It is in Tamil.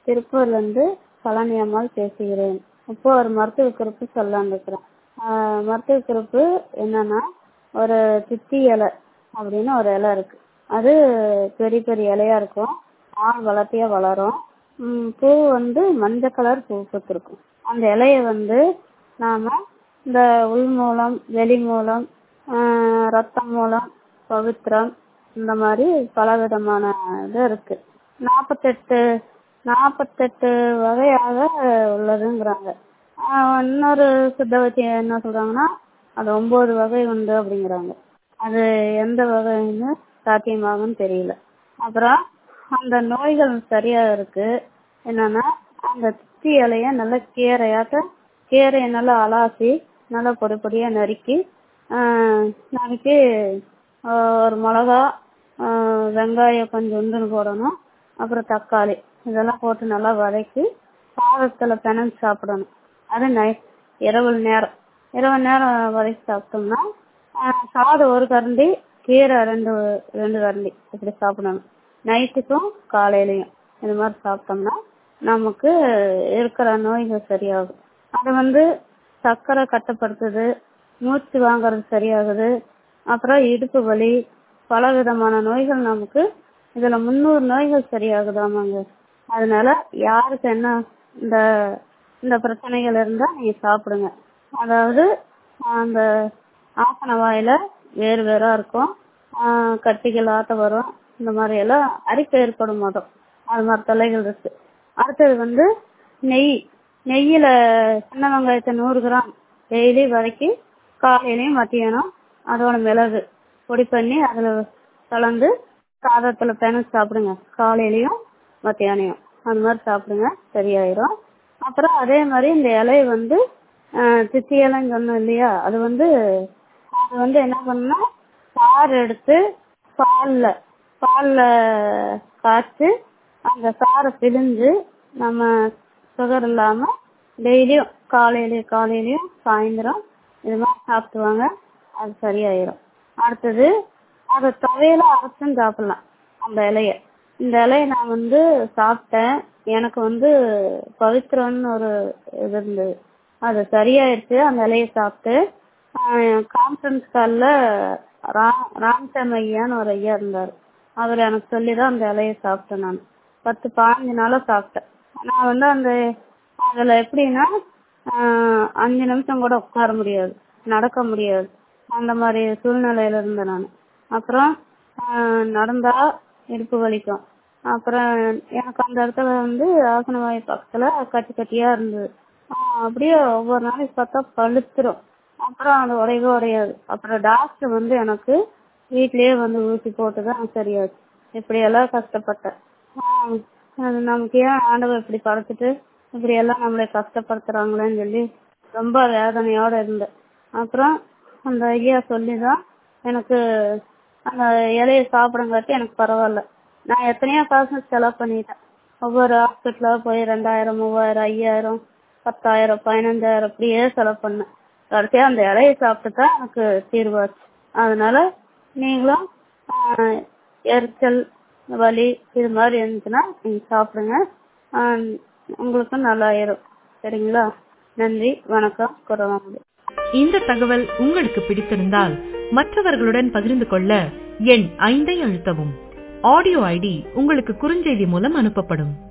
திருப்பூர்லேருந்து பழனி அம்மாள் பேசுகிறேன் இப்போ ஒரு மருத்துவ குறிப்பு சொல்லலான்னு இருக்கிறேன் மருத்துவ குறிப்பு என்னன்னா ஒரு தித்தி இலை அப்படின்னு ஒரு இலை இருக்கு அது பெரிய பெரிய இலையா இருக்கும் ஆள் வளர்த்தியா வளரும் ம், பூ வந்து மஞ்சள் கலர் பூ பூத்திருக்கும் அந்த இலைய வந்து நாம இந்த உள் மூலம் வெளி மூலம் ஆஹ், ரத்தம் மூலம் பவித்திரம் இந்த மாதிரி பல விதமான இது இருக்கு நாற்பத்தெட்டு நாற்பத்தெட்டு வகையாக உள்ளதுங்கிறாங்க ஆஹ், இன்னொரு சித்த வைத்தியம் என்ன சொல்றாங்கன்னா அது ஒன்பது வகை உண்டு அப்படிங்கிறாங்க அது எந்த வகைன்னு சாத்தியமாகும்னு தெரியல அப்புறம் அந்த நோய்கள் சரியா இருக்கு என்னன்னா அந்த தித்தி இலைய நல்லா கீரையாட்ட கீரையை நல்லா அலாசி நல்லா பொடி பொடியா நறுக்கி ஆஹ், நறுக்கி ஆஹ், ஒரு மிளகா ஆஹ், வெங்காயம் கொஞ்சம் போடணும் அப்புறம் தக்காளி இதெல்லாம் போட்டு நல்லா வதக்கி சாதத்துல பிணைஞ்சு சாப்பிடணும் அது நை இரவு நேரம் இரவு நேரம் வதக்கி சாப்பிட்டோம்னா ஆஹ், சாதம் ஒரு கரண்டி கீரை ரெண்டு ரெண்டு கரண்டி இப்படி சாப்பிடணும் நைட்டுக்கும் காலையிலயும் இது மாதிரி சாப்பிட்டோம்னா நமக்கு இருக்கிற நோய்கள் சரியாகும் அது வந்து சர்க்கரை கட்டுப்படுத்துது மூச்சு வாங்குறது சரியாகுது அப்புறம் இடுப்பு வலி பல விதமான நோய்கள் நமக்கு இதுல முந்நூறு நோய்கள் சரியாகுதாமாங்க அதனால யாருக்கு என்ன இந்த இந்த பிரச்சனைகள் இருந்தா நீங்க சாப்பிடுங்க அதாவது அந்த ஆசன வாயில வேறு வேறா இருக்கும் ஆஹ் கட்டிகள் ஆட்ட வரும் இந்த மாதிரி எல்லாம் அரிப்பு ஏற்படும் மொதல் அது மாதிரி தொல்லைகள் இருக்கு அடுத்தது வந்து நெய் நெய்யில சின்ன வெங்காயத்தை நூறு கிராம் டெய்லி வதக்கி காலையிலயும் மத்தியானம் அதோட மிளகு பொடி பண்ணி அதுல கலந்து சாதத்துல பிணைச்சு சாப்பிடுங்க காலையிலயும் மத்தியானம் அந்த மாதிரி சாப்பிடுங்க சரியாயிரும் அப்புறம் அதே மாதிரி இந்த இலைய வந்து ஆஹ் தித்தி இலைன்னு சொன்னோம் இல்லையா அது வந்து அது வந்து என்ன பண்ணா சாறு எடுத்து பால்ல பால்ல காய்ச்சி அந்த சாறை பிழிஞ்சு நம்ம சுகர் இல்லாம டெய்லியும் காலையிலயும் காலையிலயும் சாயந்தரம் இது மாதிரி சாப்பிடுவாங்க அது சரியாயிரும் அடுத்தது அதை துவையில அரைச்சும் சாப்பிடலாம் அந்த இலைய இந்த இலைய நான் வந்து சாப்பிட்டேன் எனக்கு வந்து பவித்திரம்னு ஒரு இது இருந்தது அது சரியாயிருச்சு அந்த இலைய சாப்பிட்டு கான்ஃபரன்ஸ் கால்ல ராம்சாமி ஐயான்னு ஒரு ஐயா இருந்தாரு அவர் எனக்கு சொல்லிதான் அந்த இலைய சாப்பிட்டேன் நான் பத்து பாஞ்சு நாளா சாப்பிட்டேன் நான் வந்து அந்த அதுல எப்படின்னா ஆஹ் அஞ்சு நிமிஷம் கூட உட்கார முடியாது நடக்க முடியாது அந்த மாதிரி சூழ்நிலையில இருந்தேன் நான் அப்புறம் ஆஹ் நடந்தா இடுப்பு வலிக்கும் அப்புறம் எனக்கு அந்த இடத்துல வந்து ஆசனவாயு பக்கத்துல கட்டி கட்டியா இருந்தது ஆஹ் அப்படியே ஒவ்வொரு நாளைக்கு பார்த்தா பழுத்துரும் அப்புறம் அது உடையவே உடையாது அப்புறம் டாக்டர் வந்து எனக்கு வீட்லயே வந்து ஊசி போட்டுதான் சரியாச்சு இப்படி எல்லாம் கஷ்டப்பட்டேன் ஆஹ் அது நமக்கு ஏன் ஆண்டவர் இப்படி படைச்சிட்டு இப்படி எல்லாம் நம்மளை கஷ்டப்படுத்துறாங்களேன்னு சொல்லி ரொம்ப வேதனையோட இருந்தேன் அப்புறம் அந்த ஐயா சொல்லிதான் எனக்கு அந்த இலைய சாப்பிடுங்காட்டி எனக்கு பரவாயில்ல நான் எத்தனையோ காசு செலவு பண்ணிட்டேன் ஒவ்வொரு ஹாஸ்பிட்டலா போய் ரெண்டாயிரம் மூவாயிரம் ஐயாயிரம் பத்தாயிரம் பதினஞ்சாயிரம் அப்படியே செலவு பண்ணேன் கடைசியா அந்த இலைய சாப்பிட்டு தான் எனக்கு தீர்வாச்சு அதனால நீங்களும் ஆஹ், எரிச்சல் வலி இது மாதிரி இருந்துச்சுன்னா நீங்க சாப்பிடுங்க ஆஹ், உங்களுக்கும் நல்லாயிரும் சரிங்களா நன்றி வணக்கம் குரவாங்க இந்த தகவல் உங்களுக்கு பிடித்திருந்தால் மற்றவர்களுடன் பகிர்ந்து கொள்ள எண் ஐந்தை அழுத்தவும் ஆடியோ ஐடி உங்களுக்கு குறுஞ்செய்தி மூலம் அனுப்பப்படும்